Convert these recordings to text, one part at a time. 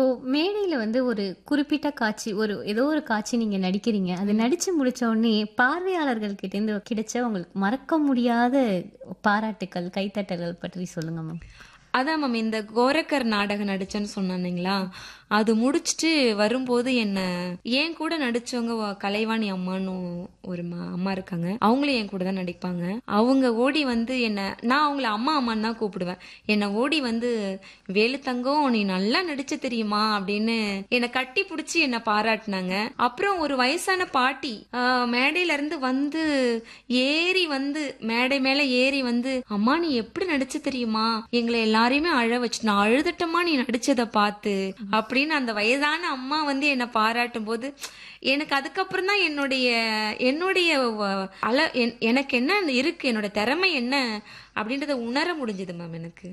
இப்போ மேடையில வந்து ஒரு குறிப்பிட்ட காட்சி ஒரு ஏதோ ஒரு காட்சி நீங்க நடிக்கிறீங்க அது நடிச்சு முடிச்ச உடனே பார்வையாளர்கள் கிட்ட இருந்து கிடைச்ச உங்களுக்கு மறக்க முடியாத பாராட்டுக்கள் கைத்தட்டல்கள் பற்றி சொல்லுங்க மேம் அதான் மேம் இந்த கோரக்கர் நாடகம் நடிச்சேன்னு சொன்னானுங்களா அது முடிச்சுட்டு வரும்போது என்ன என் கூட நடிச்சவங்க வ- கலைவாணி அம்மான்னு ஒரு ம- அம்மா இருக்காங்க அவங்களும் என் கூட தான் நடிப்பாங்க அவங்க ஓடி வந்து என்ன நான் அவங்கள அம்மா அம்மான்னு தான் கூப்பிடுவேன் என்னை ஓடி வந்து வேலு தங்கம் நீ நல்லா நடிச்ச தெரியுமா அப்படின்னு என்னை கட்டி பிடிச்சி என்னை பாராட்டினாங்க அப்புறம் ஒரு வயசான பாட்டி ஆஹ், மேடையில இருந்து வந்து ஏறி வந்து மேடை மேல ஏறி வந்து அம்மா நீ எப்படி நடிச்ச தெரியுமா எங்களை எல்லாரையுமே அழ வச்சு நான் அழுதுட்டமா நீ நடிச்சத பார்த்து அப்படின்னு அந்த வயதான அம்மா வந்து என்னை பாராட்டும் போது எனக்கு அதுக்கப்புறம் தான் என்னுடைய என்னுடைய வ- அல என்- எனக்கு என்ன இருக்கு என்னோட திறமை என்ன அப்படின்றத உணர முடிஞ்சது மேம் எனக்கு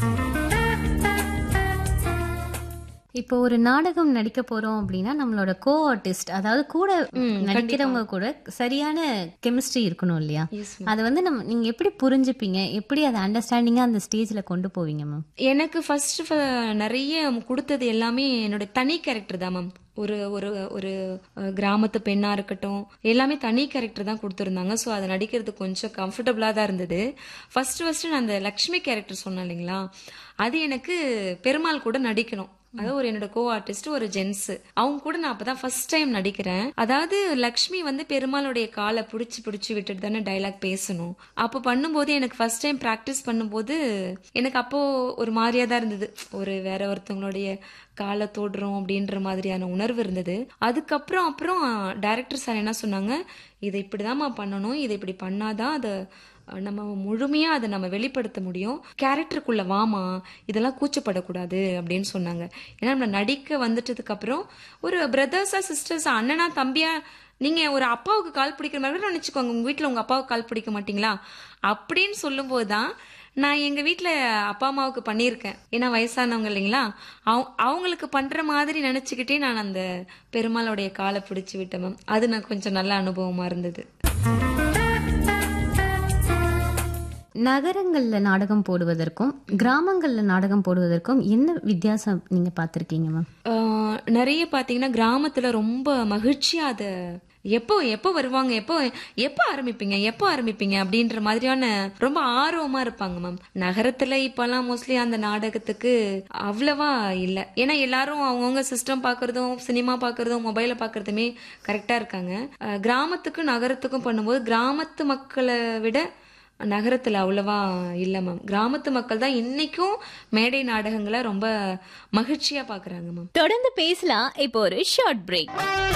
இப்போ ஒரு நாடகம் நடிக்க போறோம் அப்படின்னா நம்மளோட கோ ஆர்டிஸ்ட் அதாவது கூட நடிக்கிறவங்க கூட சரியான கெமிஸ்ட்ரி இருக்கணும் இல்லையா Yes, அதை வந்து நம்ம நீங்க எப்படி புரிஞ்சுப்பீங்க எப்படி அதை அண்டர்ஸ்டாண்டிங்கா அந்த ஸ்டேஜ்ல கொண்டு போவீங்க மேம் எனக்கு ஃபர்ஸ்ட் நிறைய கொடுத்தது எல்லாமே என்னோட தனி கேரக்டர் தான் மேம் ஒரு ஒரு ஒரு அஹ், கிராமத்து பெண்ணா இருக்கட்டும் எல்லாமே தனி கேரக்டர் தான் கொடுத்துருந்தாங்க ஸோ அதை நடிக்கிறது கொஞ்சம் கம்ஃபர்டபுளாக தான் இருந்தது ஃபர்ஸ்ட் ஃபர்ஸ்ட் நான் அந்த லக்ஷ்மி கேரக்டர் சொன்னேன் இல்லைங்களா அது எனக்கு பெருமாள் கூட நடிக்கணும் அதாவது ஒரு என்னோட கோ ஆர்டிஸ்ட் ஒரு ஜென்ஸ் அவங்க கூட நான் அப்பதான் ஃபர்ஸ்ட் டைம் நடிக்கிறேன் அதாவது லக்ஷ்மி வந்து பெருமாளுடைய காலை பிடிச்சி பிடிச்சி விட்டுட்டு தானே டைலாக் பேசணும் அப்போ பண்ணும்போது எனக்கு ஃபர்ஸ்ட் டைம் ப்ராக்டிஸ் பண்ணும்போது எனக்கு அப்போ ஒரு மாதிரியா தான் இருந்தது ஒரு வேற ஒருத்தவங்களுடைய காலை தொடுறோம் அப்படின்ற மாதிரியான உணர்வு இருந்தது அதுக்கப்புறம் அப்புறம் டைரக்டர் சார் என்ன சொன்னாங்க இதை இப்படிதாம்மா பண்ணணும் இதை இப்படி பண்ணாதான் அதை அஹ், நம்ம முழுமையா அதை நம்ம வெளிப்படுத்த முடியும் கேரக்டருக்குள்ள வாமா இதெல்லாம் கூச்சப்படக்கூடாது அப்படின்னு சொன்னாங்க ஏன்னா நம்ம நடிக்க வந்துட்டதுக்கு அப்புறம் ஒரு பிரதர்ஸா சிஸ்டர்ஸ் அண்ணனா தம்பியா நீங்க ஒரு அப்பாவுக்கு கால் பிடிக்கிற மாதிரி கூட நினைச்சுக்கோங்க உங்க வீட்டுல உங்க அப்பாவுக்கு கால் பிடிக்க மாட்டீங்களா அப்படின்னு சொல்லும்போது தான் நான் எங்க வீட்ல அப்பா அம்மாவுக்கு பண்ணியிருக்கேன் ஏன்னா வயசானவங்க இல்லைங்களா அவ- அவங்களுக்கு பண்ற மாதிரி நினைச்சுக்கிட்டே நான் அந்த பெருமாளுடைய காலை பிடிச்சு விட்டேன் மேம் அது நான் கொஞ்சம் நல்ல அனுபவமா இருந்தது நகரங்கள்ல நாடகம் போடுவதற்கும் கிராமங்கள்ல நாடகம் போடுவதற்கும் என்ன வித்தியாசம் நீங்க பார்த்திருக்கீங்க மேம் ஆஹ் நிறைய பாத்தீங்கன்னா கிராமத்துல ரொம்ப மகிழ்ச்சியா அத எப்போ எப்போ வருவாங்க எப்போ எப்போ ஆரம்பிப்பீங்க எப்போ ஆரம்பிப்பீங்க அப்படின்ற மாதிரியான ரொம்ப ஆர்வமா இருப்பாங்க மேம் நகரத்துல இப்பெல்லாம் மோஸ்ட்லி அந்த நாடகத்துக்கு அவ்வளவா இல்ல ஏன்னா எல்லாரும் அவங்கவுங்க சிஸ்டம் பாக்குறதும் சினிமா பாக்குறதும் மொபைல பாக்குறதுமே கரெக்டா இருக்காங்க ஆஹ் கிராமத்துக்கும் நகரத்துக்கும் பண்ணும்போது கிராமத்து மக்களை விட நகரத்துல அவ்வளவா இல்ல மேம் கிராமத்து மக்கள் தான் இன்னைக்கும் மேடை நாடகங்களை ரொம்ப மகிழ்ச்சியா பாக்குறாங்க மேம் தொடர்ந்து பேசலாம் இப்போ ஒரு ஷார்ட் பிரேக்